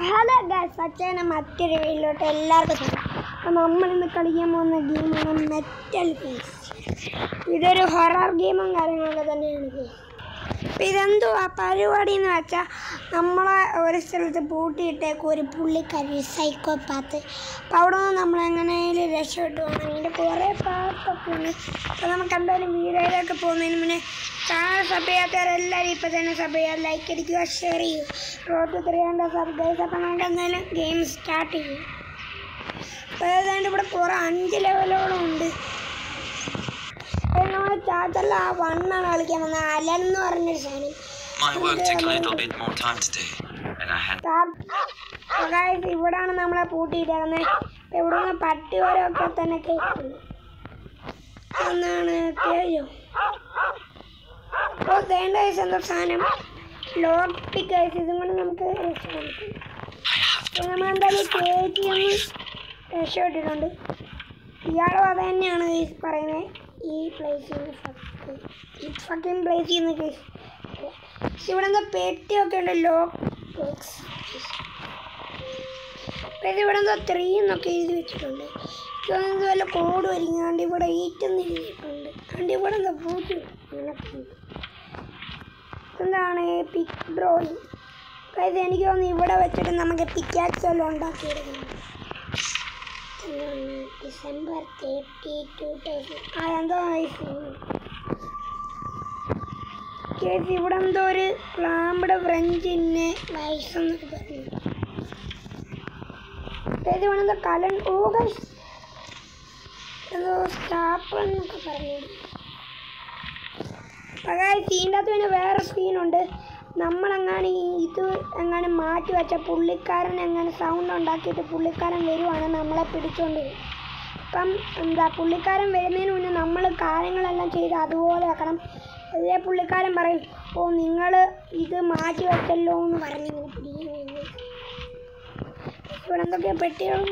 Hello guys അച്ഛനെ മറ്റൊരു വീട്ടിലോട്ട് എല്ലാവർക്കും സ്വാഗതം. അപ്പോൾ നമ്മളിന്ന് കളിക്കാൻ പോകുന്ന ഗെയിമാണ് മെറ്റൽ ഗെയിംസ് ഇതൊരു ഹൊറർ ഗെയിമും കാര്യങ്ങളൊക്കെ തന്നെയാണ് ഗെയിം അപ്പോൾ ഇതെന്തുവാ പരിപാടി എന്ന് വെച്ചാൽ നമ്മളെ ഒരു സ്ഥലത്ത് പൂട്ടിയിട്ടേക്കും ഒരു പുള്ളിക്കാരി സൈക്കോപാത്ത് അപ്പോൾ അവിടെ നിന്ന് നമ്മൾ എങ്ങനെയും രക്ഷപ്പെട്ടു പോകണം അതിൻ്റെ കുറേ പാത്തൊക്കെ ഉണ്ട് അപ്പോൾ നമുക്ക് എന്തായാലും വീഡിയോയിലൊക്കെ പോകുന്നതിന് മുന്നേ ചാനൽ സബ് ചെയ്യാത്തവരെല്ലാവരും ഇപ്പോൾ തന്നെ സബ് ചെയ്യുക ലൈക്ക് അടിക്കുക ഷെയർ ചെയ്യുക road three hundred sub guys അപ്പോൾ നമുക്ക് എന്തായാലും ഗെയിം സ്റ്റാർട്ട് ചെയ്യും അപ്പോൾ ഏതാണ്ട് ഇവിടെ കുറേ അഞ്ച് ലെവലോളം ഉണ്ട് നമ്മൾ ചാച്ചല്ല ആ വണ്ണാണ് കളിക്കാൻ വന്നത് അലൻ എന്ന് പറഞ്ഞൊരു സാധനം My work took a little bit more time today, and I had guys ഇവിടാണ് നമ്മളെ പൂട്ടിയിട്ടേക്കുന്നത് ഇവിടെ നിന്ന് പട്ടി ഓരോക്കെ തന്നെ കേൾക്കുന്നു എന്നാണ് കേയോ അപ്പോൾ തേണ്ട ഗൈസ് എന്തോ സാധനം ലോക്ക് പിക്ക് ഗൈസ് ഇതും കൊണ്ട് നമുക്ക് രക്ഷപ്പെടുത്തും അപ്പോൾ നമ്മൾ എന്തായാലും കയറ്റി ഒന്ന് രക്ഷപ്പെട്ടിട്ടുണ്ട് ഇയാളും അത് തന്നെയാണ് ഗൈസ് പറയുന്നത് ഈ പ്ലേസിൽ നിന്ന് ഈ ഫക്കിങ് പ്ലേസിൽ നിന്ന് ഗൈസ് പക്ഷെ ഇവിടെ എന്താ പെട്ടിയൊക്കെ ഉണ്ട് ലോക്ക് ബോക്സ് ഇത് ഇവിടെ എന്തോ ത്രീ എന്നൊക്കെ എഴുതി വെച്ചിട്ടുണ്ട് ഇതൊന്നും വല്ല കോഡ് വരിങ്ങാണ്ട് ഇവിടെ എയ്റ്റ് എന്ന് എഴുതിയിട്ടുണ്ട് അതുകൊണ്ട് ഇവിടെ എന്താ പൂജ്യം അങ്ങനൊക്കെ ഉണ്ട് എന്താണ് പിക് ഡ്രോയിങ് അതായത് എനിക്ക് തോന്നുന്നു ഇവിടെ വെച്ചിട്ട് നമുക്ക് പിക്കാക്സ് എല്ലാം ഉണ്ടാക്കിയെടുക്കണം എന്താണ് ഡിസംബർ തേർട്ടി ടു തൗസൻഡ് ആ എന്തോ കേസ് ഇവിടെ എന്തോ ഒരു ക്ലാമ്പഡ് ഫ്രഞ്ചിന് വയസ്സ് എന്നൊക്കെ പറഞ്ഞു അതായത് ഇവിടെ എന്തോ കലൻ ഓഗസ്റ്റ് എന്തോ സ്റ്റാപ്പ് എന്നൊക്കെ പറഞ്ഞു അതായത് ഇതിൻ്റെ അകത്ത് പിന്നെ വേറെ സീനുണ്ട് നമ്മളെങ്ങാനും ഈ ഇത് എങ്ങനെ മാറ്റി വെച്ച പുള്ളിക്കാരൻ എങ്ങനെ സൗണ്ട് ഉണ്ടാക്കിയിട്ട് പുള്ളിക്കാരൻ വരുവാണ് നമ്മളെ പിടിച്ചോണ്ട് വരും അപ്പം എന്താ പുള്ളിക്കാരൻ വരുന്നതിന് മുന്നേ നമ്മൾ കാര്യങ്ങളെല്ലാം ചെയ്ത് അതുപോലെ ആക്കണം അതേ പുള്ളിക്കാരൻ പറയും ഓ നിങ്ങൾ ഇത് മാറ്റി വെച്ചല്ലോ എന്ന് പറഞ്ഞിങ്ങനെ പിടിക്കാൻ വേണ്ടി ഇവിടെ എന്തൊക്കെയാ പെട്ടികളും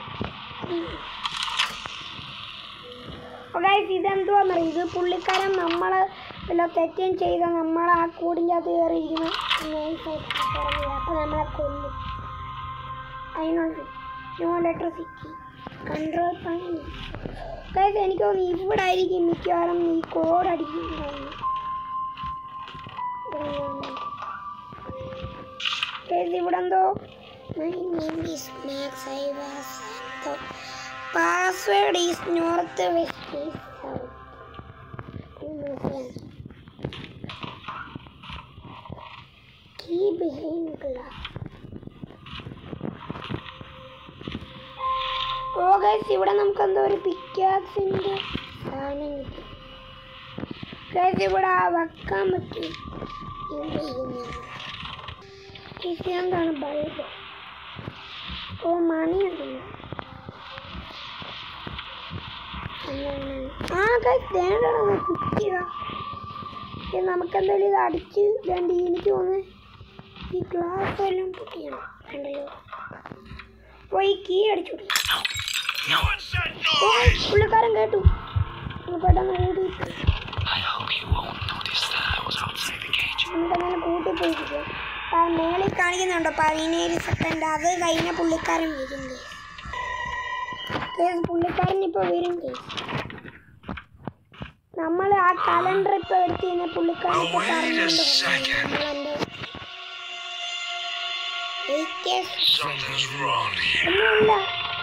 ഗൈസ് ഇതെന്തുവാന്നറിയോ ഇത് പുള്ളിക്കാരൻ നമ്മൾ വല്ല തെറ്റും ചെയ്ത നമ്മൾ ആ കൂടിൻ്റെ അകത്ത് കയറിയിരിക്കുന്ന അപ്പോൾ നമ്മളെ കൊല്ലും അതിനുള്ള നോ ഇലക്ട്രിസിറ്റി കൺട്രോൾ പണി ഗൈസ് എനിക്ക് തോന്നുന്നു ഇവിടെ ആയിരിക്കും മിക്കവാറും ഈ കോഡ് അടിക്കുന്നുണ്ടാവുന്നത് ഗൈസ് ഇവിടെ എന്തോ My name is Max. I was the password is north west is south. Key behind glass. Oh guys ഇവിടെ നമുക്ക് എന്തോ ഒരു പിക്കാക്സിൻ്റെ സാധനം കിട്ടി ഗൈസ് ഇവിടെ ആ വെക്കാൻ പറ്റി ഇത് എന്താണ് ബൾബ് ഓ മണിയുണ്ടല്ലോ ആ വേണ്ടത് കുത്തിയതാ നമുക്ക് എന്തായാലും ഇത് അടിച്ച് വേണ്ട എനിക്ക് തോന്നുന്നത് ഈ ഗ്ലാസ് എല്ലാം പൊട്ടിയണം വേണ്ടല്ലോ ഓ ഈ കീ അടിച്ചു No, ഓ പുള്ളിക്കാരൻ കേട്ടു ഒന്ന് പെട്ടെന്ന് ഓടി I hope you won't notice that I was outside the cage. നമുക്കെന്നാലും കൂട്ടി പോയിരിക്കും ആ മേളിൽ കാണിക്കുന്നുണ്ടോ പതിനേഴ് സെക്കൻഡ് അത് കഴിഞ്ഞ പുള്ളിക്കാരൻ വരും കേസ് കേസ് പുള്ളിക്കാരൻ ഇപ്പോൾ വരും കേസ് നമ്മൾ ആ കലണ്ടർ ഇപ്പോൾ എടുത്ത് കഴിഞ്ഞാൽ പുള്ളിക്കാരൻ ഇപ്പോൾ Oh, wait a പറഞ്ഞുകൊണ്ട് second. നമ്മളെന്തോ ഏയ് കേസ് Something's wrong here. ഒന്നുമില്ല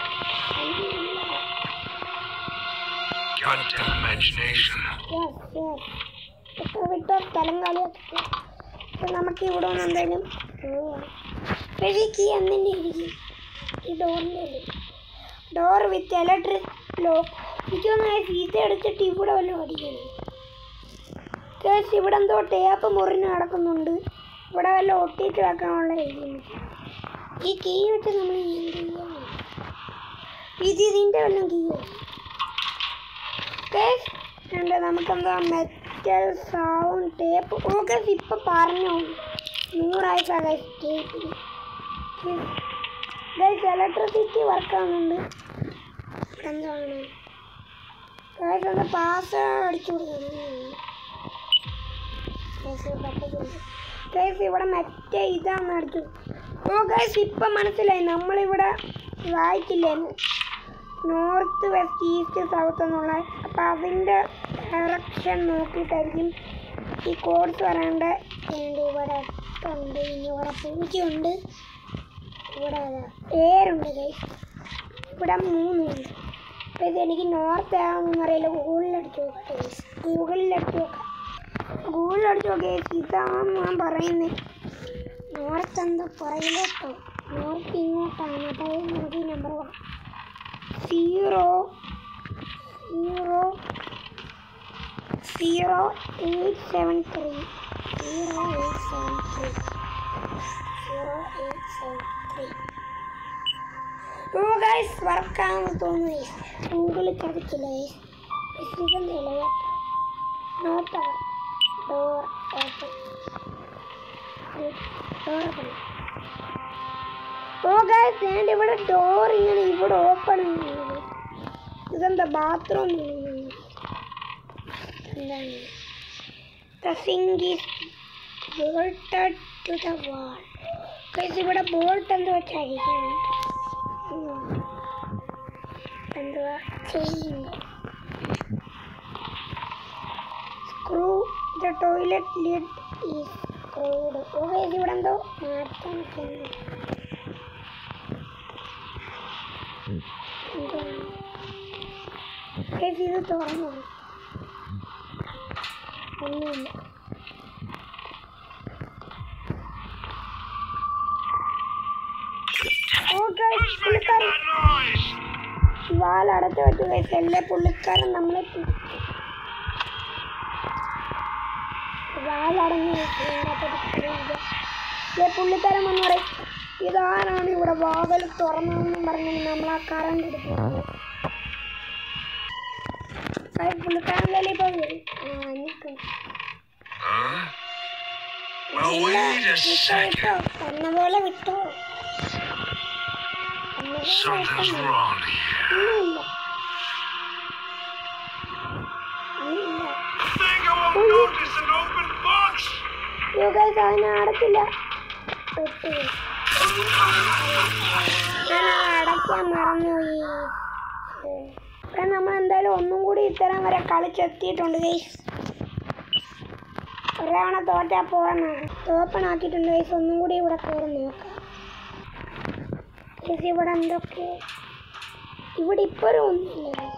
Goddamn imagination. യെസ് യെസ് ഇപ്പോൾ വിട്ടോ സ്ഥലം കളിയാക്കി അപ്പോൾ നമുക്ക് ഇവിടെ നിന്ന് എന്തായാലും പോവാം പക്ഷേ കീ എന്തിൻ്റെ ഇരിക്കും ഈ ഡോറിൻ്റെ ഡോർ വിത്ത് ഇലക്ട്രിക് ലോക്ക് എനിക്ക് തോന്നുന്നു സീസ എടുത്തിട്ട് ഇവിടെ വല്ലതും അടിക്കണം കേസ് ഇവിടെ എന്തോ ടേപ്പ് മുറിഞ്ഞ് കിടക്കുന്നുണ്ട് ഇവിടെ വല്ല ഒട്ടിയിട്ട് വെക്കാനുള്ള എഴുതുന്നു ഈ കീ വെച്ച് നമ്മൾ എന്ത് ചെയ്യാം ഇത് ഇതിൻ്റെ വല്ലതും കീയോ കേസ് ഉണ്ട് നമുക്കെന്താ മെറ്റൽ സൗണ്ട് ടേപ്പ് ഓക്കെ ഇപ്പം പറഞ്ഞു നൂറായി ഗൈസ് ടേപ്പിന് ഗൈസ് ഇലക്ട്രിസിറ്റി വർക്ക് ആവുന്നുണ്ട് എന്താണ് ഗൈസ് എന്താ പാസ്വേഡ് അടിച്ചു കൊടുക്കണം ഗൈസ് ഇവിടെ മറ്റേ ഇതാണ് അടിച്ചു ഓ ഗൈസ് ഇപ്പം മനസ്സിലായി നമ്മളിവിടെ വായിച്ചില്ലേന്ന് നോർത്ത് വെസ്റ്റ് ഈസ്റ്റ് സൗത്ത് എന്നുള്ള അപ്പം അതിൻ്റെ ഡയറക്ഷൻ നോക്കിയിട്ടായിരിക്കും ഈ കോഴ്സ് പറയേണ്ട ഏണ്ട് ഇവിടെ ഉണ്ട് ഇനി ഇവിടെ പൂജ്യമുണ്ട് ഇവിടെ അതാ ഏറുണ്ട് ഗൈസ് ഇവിടെ മൂന്നുണ്ട് അപ്പം ഇത് എനിക്ക് നോർത്ത് ആണെന്ന് അറിയില്ല ഗൂഗിളിൽ അടിച്ച് നോക്കട്ടെ ഗൈസ് ഗൂഗിളിൽ അടിച്ച് നോക്കാം ഗൂഗിളിൽ അടിച്ച് നോക്കിയ ഇതാണ് ഞാൻ പറയുന്നത് നോർത്ത് എന്തോ പുറകിലോട്ടോ നോർത്ത് ഇങ്ങോട്ടാണ് അപ്പോൾ നമുക്ക് ഈ number zero zero zero eight seven three zero eight seven three zero eight seven three oh guys വർക്കാണെന്ന് തോന്നുന്നു ഗൈസ് ഗൂഗിളിൽ ചതിച്ചില്ല ഗൈസ് ഇതെന്തല്ല not our door open door open oh guys ഞാൻ ഇവിടെ ഡോർ ഇങ്ങനെ ഇവിടെ ഓപ്പൺ ചെയ്യുന്നത് ഇതെന്താ ബാത്റൂം എന്താണ് the sink is bolted to the wall guys ഇവിടെ ബോൾട്ട് എന്തോ വെച്ചായിരിക്കണം എന്തുവാ ചെയ്യുന്നത് screw the toilet lid is screwed oh guys ഇവിടെ എന്തോ മാറ്റാൻ ചെയ്യുന്നു ഗൈസ് ഇത് തുറന്നു ഒന്നുമില്ല ഓ ഗൈസ് പുള്ളിക്കാരൻ noise! വാലടച്ചു വെച്ച് ഗൈസ് എല്ലാ പുള്ളിക്കാരൻ നമ്മളെ പിടിച്ചു. വാലടഞ്ഞു വെച്ച് ഇതിനകത്തോട്ട് കയറിയത്. ദേ പുള്ളിക്കാരൻ വന്ന് പറയും ഇതാരാണ് ഇവിടെ വാതിൽ തുറന്നതെന്നും പറഞ്ഞു നമ്മൾ ആ കറണ്ട് എടുത്തു പുള്ളിക്കാരൻ ഇപ്പൊ വരും ആ നിൽക്കും Huh? Well, wait a second. എന്ന പോലെ വിട്ടോ എന്ന പോലെ Something's വിട്ടോ. wrong here. ഒന്നുമില്ല ഒന്നുമില്ല Think I won't notice an open box? Yo guys അതിനെ അടച്ചില്ല വിട്ടു. ഞാൻ അടയ്ക്കാൻ മറന്നുപോയി ഇപ്പം നമ്മൾ എന്തായാലും ഒന്നും കൂടി ഇത്തരം വരെ കളിച്ചെത്തിയിട്ടുണ്ട് ഗൈസ് ഒരാണ തോറ്റാ പോകാനാണ് ഓപ്പൺ ആക്കിയിട്ടുണ്ട് ഗൈസ് ഒന്നും കൂടി ഇവിടെ കയറി നോക്കാം ഗൈസ് ഇവിടെ എന്തൊക്കെ ഇവിടെ ഇപ്പോഴും ഒന്നുമില്ല guys.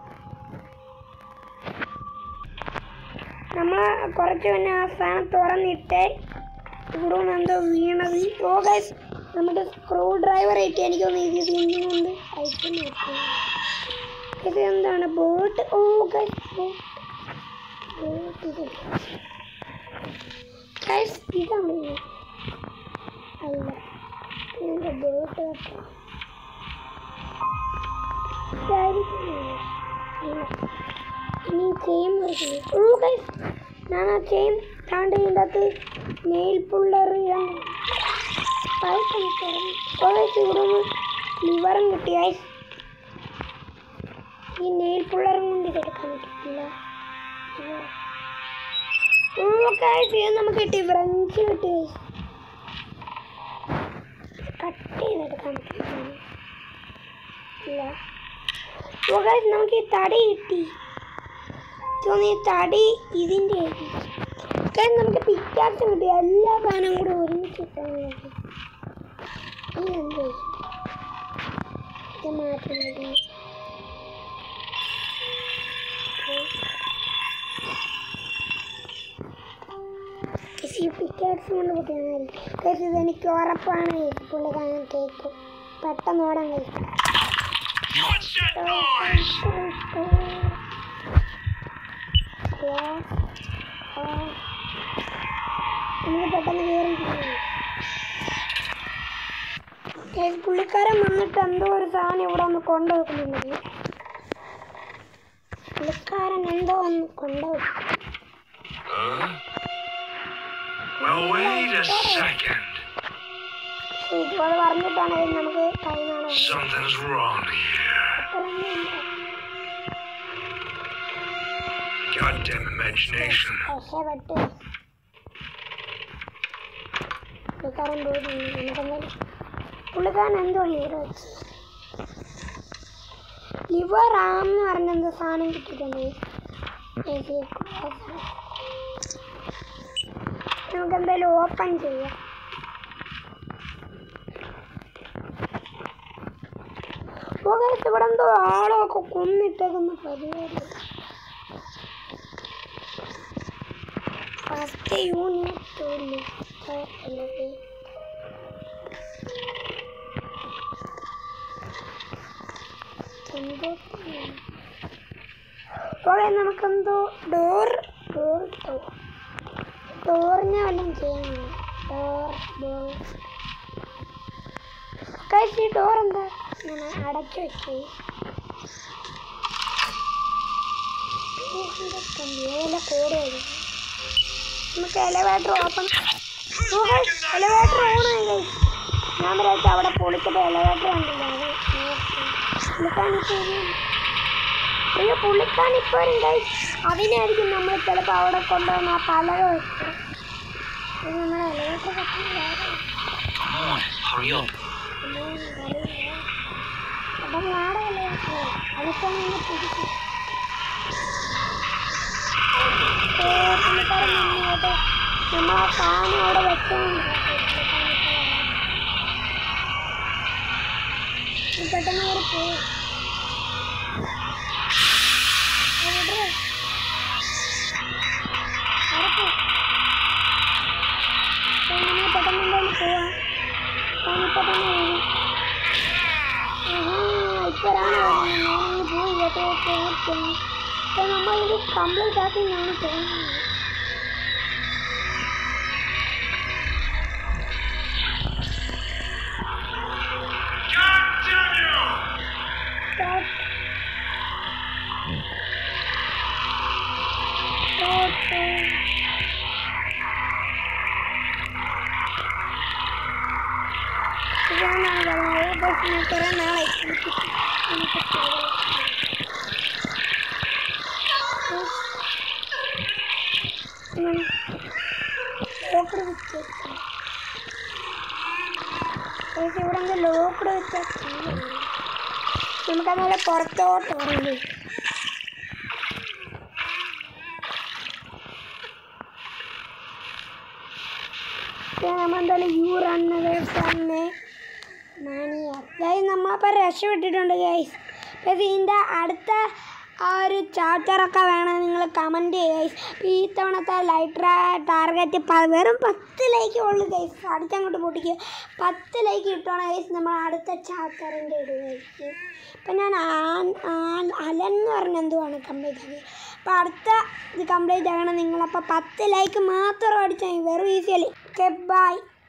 നമ്മൾ കുറച്ച് പിന്നെ ആ സാധനം തുറന്നിട്ട് ഇവിടെ നിന്ന് എന്തോ വീണത് ഓ ഗൈസ് നമ്മുടെ സ്ക്രൂ ഡ്രൈവർ ആയിട്ട് എനിക്ക് തോന്നുന്നു ഇത് തിന്നുകൊണ്ട് അയച്ചു നോക്കി ഇത് എന്താണ് boat oh guys boat boat ഇത് ഗൈസ് ഇതാണ് ഇത്. അല്ല ഇതിൻ്റെ ബോട്ട് കേട്ടോ ഇതായിരിക്കും അല്ല ഇനി ചെയിൻ മുറിക്കുന്നു ഓ ഗൈസ് ഞാൻ ആ ചെയിൻ താണ്ട് ഇതിൻ്റെ അകത്ത് നെയിൽ പുള്ളർ പൈപ്പ് തുറന്നു ഓ ഗൈസ് ഇവിടെ നിന്ന് ലിവറും കിട്ടി ഗൈസ് ഈ നെയിൽ പുള്ളറും കൊണ്ട് ഇതെടുക്കാൻ പറ്റില്ല ഓ ഗൈസ് ഇത് നമുക്ക് കിട്ടി ഫ്രഞ്ച് കിട്ടി ഗൈസ് കട്ട് ചെയ്തെടുക്കാൻ പറ്റില്ല ഇല്ല ഓ ഗൈസ് നമുക്ക് ഈ തടി കിട്ടി തോന്നി ഈ തടി ഇതിൻ്റെ കാരണം നമുക്ക് പിക്കാക്സ് കിട്ടി എല്ലാ സാധനവും കൂടെ ഒരുമിച്ച് കിട്ടാൻ വേണ്ടി ഇതെന്ത് ഇത് മാറ്റുന്നത് പിക്കാക്സ് കൊണ്ട് കിട്ടുന്നതായിരിക്കും ഇത് എനിക്ക് ഉറപ്പാണ് പുള്ളിക്കാരൻ കേൾക്കും പെട്ടെന്ന് ഓടാൻ കഴിക്കും What's that noise? നമുക്ക് പെട്ടെന്ന് കയറി പുള്ളിക്കാരൻ വന്നിട്ട് എന്തോ ഒരു സാധനം ഇവിടെ ഒന്ന് കൊണ്ടുവെക്കുന്നുണ്ട് പുള്ളിക്കാരൻ എന്തോ ഒന്ന് കൊണ്ടുവെക്കും Huh? Well, wait a second. ഇതുപോലെ പറഞ്ഞിട്ടാണ് ഇത് നമുക്ക് കൈമാറാൻ Something's wrong here. Goddamn imagination. രക്ഷപ്പെട്ട് പുള്ളിക്കാരൻ പോയിട്ടുണ്ട് നമുക്കെന്തായാലും പുള്ളിക്കാരൻ എന്തോ ഹീറോ വെച്ച് ലിവർ റാം എന്ന് പറഞ്ഞ എന്തോ സാധനം കിട്ടിയിട്ടുണ്ട് ഏത് നമുക്ക് എന്തായാലും ഓപ്പൺ ചെയ്യാം പോകരുത് ഇവിടെ എന്തോ ആളൊക്കെ കൊന്നിട്ടേക്കുന്ന പരിപാടി ഫസ്റ്റ് യൂണിറ്റ് ലിസ്റ്റ് എന്തോ ഓക്കെ നമുക്കെന്തോ ഡോർ ഡോർ ഡോർ ഡോറിനെ വല്ലതും ചെയ്യണം ഡോർ ഡോർ കഴിച്ച് ഈ ഡോർ എന്താ ഇങ്ങനെ അടച്ചു വെച്ച് ഏല കോഡ് വരും നമുക്ക് എലവേറ്റർ ഓപ്പൺ എലവേറ്റർ ഓൺ ആയി guys. ഞാൻ വിചാരിച്ചു അവിടെ പൊളിച്ചപ്പോൾ എലവേറ്റർ കണ്ടില്ല അത് പുള്ളിക്കാണിപ്പോ അയ്യോ പുള്ളിക്കാണിപ്പോ വരും guys. അതിനായിരിക്കും നമ്മൾ ചിലപ്പോൾ അവിടെ കൊണ്ടുവന്ന ആ പലക വെച്ചത് ഇത് നമ്മുടെ എലവേറ്റർ കത്തില്ല Come on, hurry up. അപ്പം നാടകല്ലേ അതൊക്കെ നിന്ന് പിടിച്ചു നമ്മൾ ആ സാധനം അവിടെ വെച്ചോണ്ട് പെട്ടെന്ന് അവിടെ പോകും പെട്ടെന്ന് എന്തായാലും പോവാം ഇപ്പൊ തന്നെ വരും ഇപ്പോഴാണ് ഞാനങ്ങ് പോയി കേട്ടോ തീർച്ചയായും അപ്പോൾ നമ്മളിത് കംപ്ലീറ്റ് ആക്കി ഞാൻ തോന്നുന്നത് Stop. Stop. ഇതാണ് പറഞ്ഞത് ബസ് ഞാൻ കുറേ നാളായി എനിക്ക് എനിക്ക് ലോക്കഡ് വെച്ചേക്കാം ഇവിടെ നിന്ന് ലോക്കഡ് വെച്ചേക്കാം നമുക്കതുപോലെ പുറത്തോട്ട് ഇറങ്ങി നമ്മളെന്തായാലും യു റണ്ണവേ ഫ്രമ്മേ മാനിയാർ ഗൈസ് നമ്മളപ്പോൾ രക്ഷപ്പെട്ടിട്ടുണ്ട് ഗൈസ് ഗൈസ് ഇതിൻ്റെ അടുത്ത ആ ഒരു ചാപ്റ്ററൊക്കെ വേണം നിങ്ങൾ കമൻറ്റ് ചെയ്യുക ഗൈസ് ഈ തവണത്തെ ലൈറ്റർ ടാർഗറ്റ് വെറും പത്ത് ലൈക്ക് ഉള്ളു ഗൈസ് അടിച്ചങ്ങോട്ട് പൊട്ടിക്കുക പത്ത് ലൈക്ക് കിട്ടുവാണ് ഗൈസ് നമ്മൾ അടുത്ത ചാപ്റ്ററിൻ്റെ ഇടുക ഗൈസ് ഇപ്പം ഞാൻ ആൻ ആൻ അലൻ എന്ന് പറഞ്ഞ എന്തുവാണ് കംപ്ലീറ്റ് ആക്കിയത് അപ്പോൾ അടുത്ത ഇത് കംപ്ലീറ്റ് ആകണം നിങ്ങളപ്പോൾ പത്ത് ലൈക്ക് മാത്രം അടിച്ചാൽ മതി വെറും ഈസിയല്ലേ ഓക്കെ ബൈ